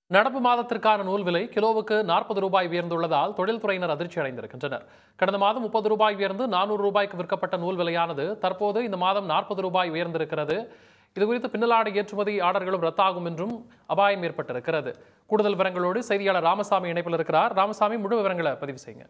நடப்பு மாதத்திற்கான நூல் விலை கிலோவுக்கு நாற்பது ரூபாய் உயர்ந்துள்ளதால் தொழில்துறையினர் அதிர்ச்சி அடைந்திருக்கின்றனர் கடந்த மாதம் முப்பது ரூபாய் உயர்ந்து நானூறு ரூபாய்க்கு விற்கப்பட்ட நூல் விலையானது தற்போது இந்த மாதம் நாற்பது ரூபாய் உயர்ந்திருக்கிறது இதுகுறித்து பின்னலாடை ஏற்றுமதி ஆர்டர்களும் ரத்தாகும் என்றும் அபாயம் ஏற்பட்டிருக்கிறது கூடுதல் விவரங்களோடு செய்தியாளர் ராமசாமி இணைப்பில் இருக்கிறார் ராமசாமி முழு விவரங்களை பதிவு செய்யுங்க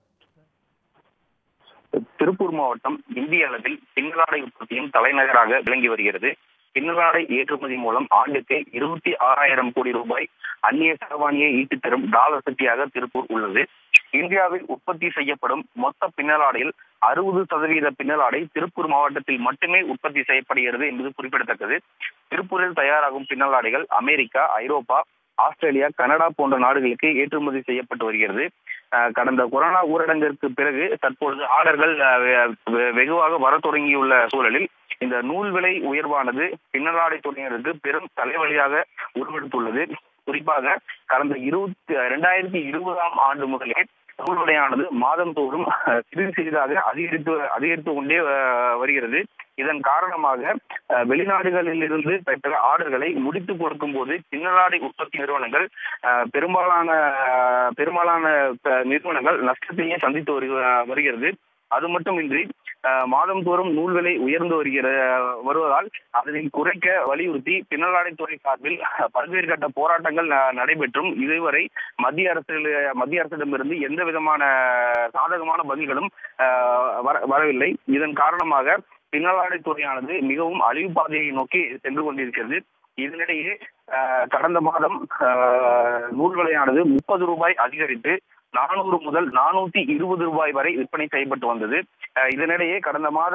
திருப்பூர் மாவட்டம் இந்திய அளவில் பின்னலாடை உற்பத்தியும் தலைநகராக விளங்கி வருகிறது பின்னலாடை ஏற்றுமதி மூலம் ஆண்டுக்கு இருபத்தி ஆறாயிரம் கோடி ரூபாய் அந்நிய செலவாணியை ஈட்டித் தரும் டாலர் சக்தியாக திருப்பூர் உள்ளது இந்தியாவில் உற்பத்தி செய்யப்படும் மொத்த பின்னலாடையில் அறுபது சதவீத பின்னலாடை திருப்பூர் மாவட்டத்தில் மட்டுமே உற்பத்தி செய்யப்படுகிறது என்பது குறிப்பிடத்தக்கது திருப்பூரில் தயாராகும் பின்னலாடைகள் அமெரிக்கா ஐரோப்பா ஆஸ்திரேலியா கனடா போன்ற நாடுகளுக்கு ஏற்றுமதி செய்யப்பட்டு வருகிறது அஹ் கடந்த கொரோனா ஊரடங்கிற்கு பிறகு தற்பொழுது ஆர்டர்கள் அஹ், வெ- வெகுவாக வர தொடங்கியுள்ள சூழலில் இந்த நூல் விலை உயர்வானது பின்னலாடை துறையினருக்கு பெரும் தலைவலியாக உருவெடுத்துள்ளது குறிப்பாக கடந்த இருபத்தி இரண்டாயிரத்தி இருபதாம் ஆண்டு முதலே நூல் விலையானது மாதந்தோறும் அஹ், சிறிது சிறிதாக அதிகரித்து அதிகரித்து கொண்டே அஹ், வருகிறது இதன் காரணமாக அஹ், வெளிநாடுகளில் இருந்து பெற்ற ஆர்டர்களை முடித்து கொடுக்கும் போது பின்னலாடை உற்பத்தி நிறுவனங்கள் அஹ், பெரும்பாலான அஹ், பெரும்பாலான அஹ், நிறுவனங்கள் நஷ்டத்தையே சந்தித்து வருக- வருகிறது அது மட்டுமின்றி அஹ், மாதந்தோறும் நூல் விலை உயர்ந்து வருகிற வருவதால் அதனை குறைக்க வலியுறுத்தி பின்னலாடைத்துறை சார்பில் அஹ், பல்வேறு கட்ட போராட்டங்கள் ந- நடைபெற்றும் இதுவரை மத்திய அரசு மத்திய அரசிடமிருந்து எந்த விதமான சாதகமான பதில்களும் அஹ், வர- வரவில்லை இதன் காரணமாக பின்னலாடை துறையானது மிகவும் அழிவு பாதையை நோக்கி சென்று கொண்டிருக்கிறது இதனிடையே அஹ், கடந்த மாதம் அஹ், நூல் விலையானது முப்பது ரூபாய் அதிகரித்து நானூறு முதல் நானூத்தி இருபது ரூபாய் வரை விற்பனை செய்யப்பட்டு வந்தது அஹ், இதனிடையே கடந்த மாத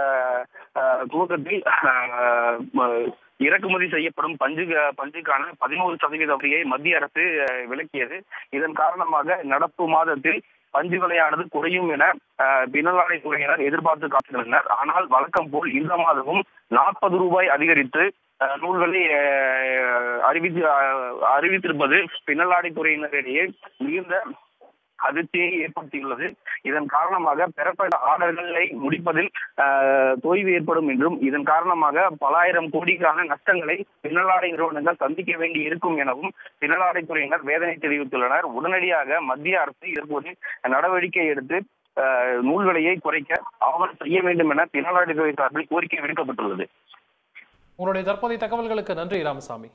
அஹ், துவக்கத்தில் அஹ், ம- இறக்குமதி செய்யப்படும் பஞ்சு பஞ்சுக்கான பதினோரு சதவீத வரியை மத்திய அரசு அஹ், விலக்கியது இதன் காரணமாக நடப்பு மாதத்தில் பஞ்சு விலையானது குறையும் என அஹ், பின்னலாடை துறையினர் எதிர்பார்த்து காத்திருந்தனர் ஆனால் வழக்கம் போல் இந்த மாதமும் நாற்பது ரூபாய் அதிகரித்து அஹ், நூல்களை அஹ், அறிவித்து அஹ், அறிவித்திருப்பது பின்னலாடை துறையினரிடையே மிகுந்த அதிர்ச்சியை ஏற்படுத்தியுள்ளது இதன் காரணமாக பெறப்பட்ட ஆர்டர்களை முடிப்பதில் அஹ், தொய்வு ஏற்படும் என்றும் இதன் காரணமாக பல ஆயிரம் கோடிக்கான நஷ்டங்களை பின்னலாடை நிறுவனங்கள் சந்திக்க வேண்டி இருக்கும் எனவும் பின்னலாடை துறையினர் வேதனை தெரிவித்துள்ளனர் உடனடியாக மத்திய அரசு இதற்கு நடவடிக்கை எடுத்து அஹ், நூல் விலையை குறைக்க ஆவணம் செய்ய வேண்டும் என பின்னலாடை துறை சார்பில் கோரிக்கை விடுக்கப்பட்டுள்ளது உங்களுடைய தற்போதைய தகவல்களுக்கு நன்றி ராமசாமி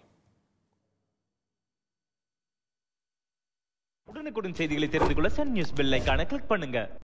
உடனுக்குடன் செய்திகளை தெரிந்து கொள்ள சன் நியூஸ் பெல் ஐகானை கிளிக் பண்ணுங்க